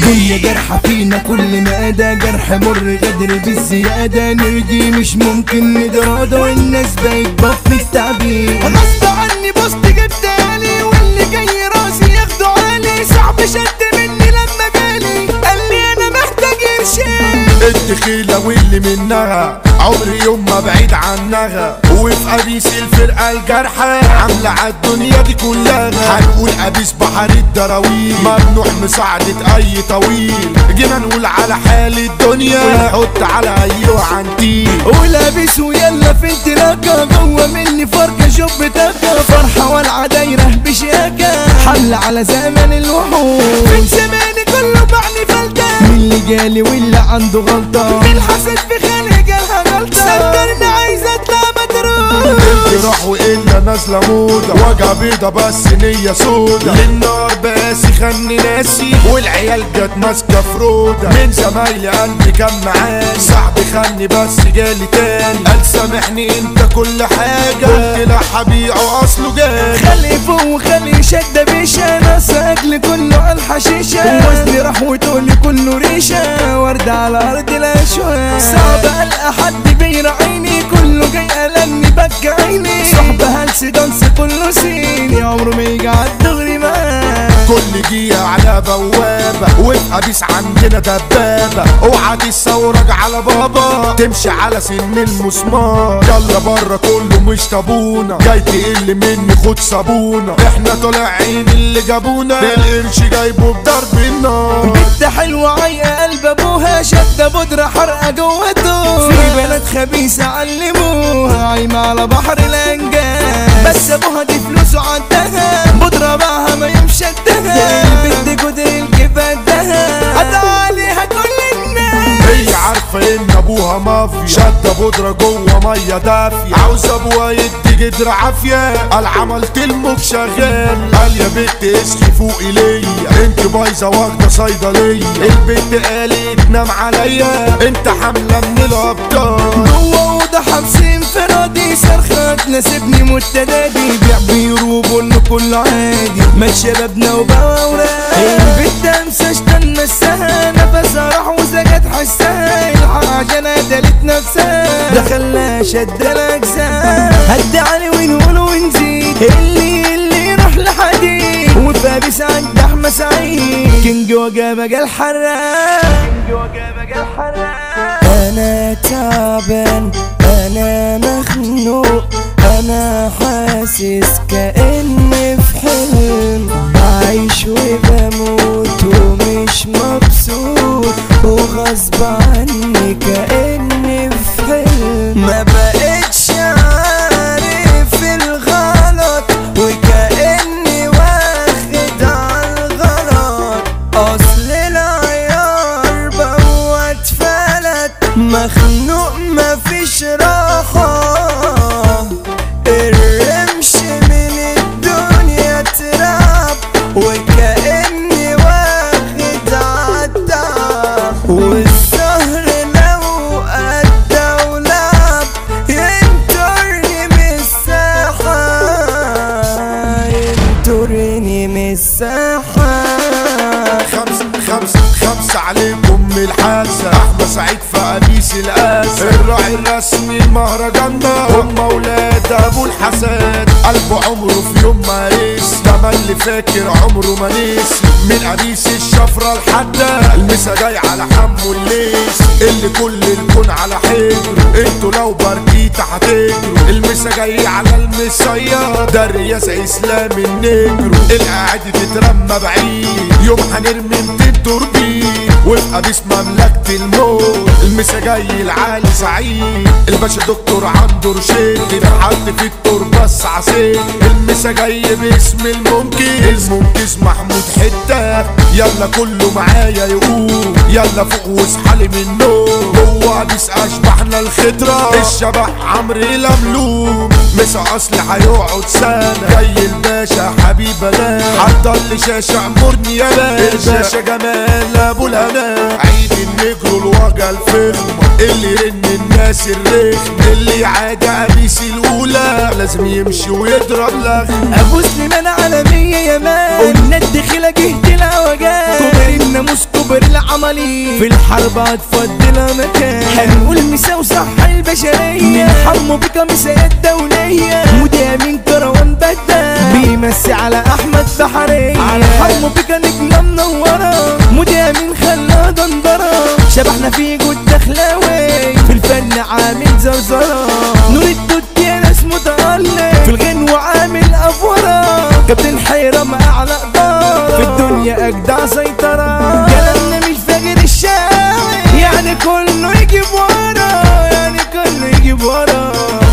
هي جرحة فينا كل ما ده جرح مر قدر بالزيادة نرجي مش ممكن نتراضى والناس بقت بف التعبير غصب عني بوست جبتالي واللي جاي راسي ياخده عالي صعب شد مني لما جالي قال لي انا محتاج قرشين الدخيلة واللي منها عمري يوم ما بعيد عنها وفي قبيس الفرقة الجارحة عاملة عالدنيا دي كلها هنقول قبيس بحر الدراويل ممنوع مساعدة أي طويل جينا نقول على حال الدنيا ونحط على أيوة عنتيل ولابس ويلا في انطلاقة جوه مني فرقة شوف بتاكا فرحة والعة دايرة بشياكة حملة على زمن الوحوش من زماني كله بعني فلتة من اللي جالي واللي عنده غلطة من الحسد في خلق جالها غلطة صدرني عايزة اطلع مدروس راح وإلا نازلة موضة وجع بيضة بس نية سودا للنار باسي خني ناسي والعيال جت ماسكة فرودة من زمايلي قلبي كان معاني صاحبي خني بس جالي تاني قال سامحني انت كل حاجة قلت لا حبيعه اصله جالي خلي فوق وخلي شدة بيشة ناس اكل كله على الحشيشة وزني راح وتقولي كله ريشة ورد على ارض الاشواق صعب القى حد بيراعيني كله جاي قلقني بكى عيني صحبة هلس دانس كله صيني عمره ما يجي عالدغري معاه كل دقيقة على بوابة وابقى بيس عندنا دبابة اوعى تتسورج على بابا تمشي على سن المسمار يلا بره كله مش تابونا جاي تقل مني خد صابونة احنا طالعين اللي جابونا القرش جايبه بضرب النار بنت حلوة عيقة قلب ابوها شدة بودرة حرقة جوته في بنات خبيثة علموها عايمة على بحر الانجاز بس ابوها دي فلوسه عدها بودرة باعها ما يوم شدها البنت جدر الكفاية ادها قطع عليها كل الناس هي عارفة ان ابوها مافيا شادة بودرة جوه مية دافية عاوز ابوها يدي جدر عافية قال عملت المك شغال قال يا بنت اصحي فوقي ليا انت بايظة واخدة صيدلية البنت قالت نام عليا انت حاملة من الابطال جوه اوضه حبس انفرادي صرخة تناسبني متدادي بيع بيروب انه كله عادي مات شبابنا وبقى اوراق البنت امسى اشتن مسها نفسها راح وسجت حسها الحق عشان قتلت نفسها دخلنا شد الاجزاء هد علي ونقول ونزيد اللي اللي يروح لحديد وفابس عند احمد سعيد كينج وجا مجال حراق كينج وجا مجال حراق انا تعبان انا مخنوق انا حاسس كاني في حلم عايش وبموت ومش مبسوط وغصب عني كاني في حلم ما بقتش عارف الغلط وكاني واخد عالغلط اصل العيار بقى اتفلت مخنوق مفيش راحة الرمش من الدنيا تراب وكأني واخد عالتعب والسهر لو أدى ولعب ينطرني من الساحة ينطرني من الساحة خمسة خمسة خمسة عليكم من الحاسة أحمد سعيد في قميص القاسة الراعي الرسمي المهرجان هم ولاد أبو الحساد قلبه عمره في يوم ما يقس ده اللي فاكر عمره ما نسي من قميص الشفرة الحادة المسا جاي على حمو الليس اللي كل الكون على حجره انتوا لو بركيت هتجروا المسا جاي على المسير ده الرياس اسلام النجرو القاعد تترمى بعيد يوم هنرمي 200 توربين وابقى باسم مملكة الموت المسا جاي العالي سعيد الباشا دكتور عنده رشيد حد في التربة السعسين المسا جاي باسم المنكس المنكس محمود حتة يلا كله معايا يقوم يلا فوق واصحالي من النوم هو قميص اشبحنا الخضرة الشبح عمرو لملوم مسا اصل هيقعد سنة جاي الباشا حبيب انا حضر لي شاشة امرني يا باشا الباشا جمال ابو الهنا عيد النجرو الوجه الفخمة اللي رن الناس الرخم اللي عادة قميص الاولى لازم يمشي ويضرب لغ ابو سليمان عالمية يا مان قلنا الدخيلة جهد العوجات كبر الناموس كبر العملي في الحرب هتفضلها مكان هنقول مساو صح البشرية من حمو بك مسايا الدولية مودي امين كروان بدل بيمسي على احمد بحرية على حمو بك نجمة منورة مودي امين خلاها دندرة شبحنا في جود دخلاوي في الفن عامل زرزرة نور الدود يا ناس متألق في الغنوة عامل أفورة كابتن حيرم أعلى إدارة في الدنيا أجدع سيطرة كلامنا مش فاجر الشاعر يعني كله يجيب ورا يعني كله يجيب ورا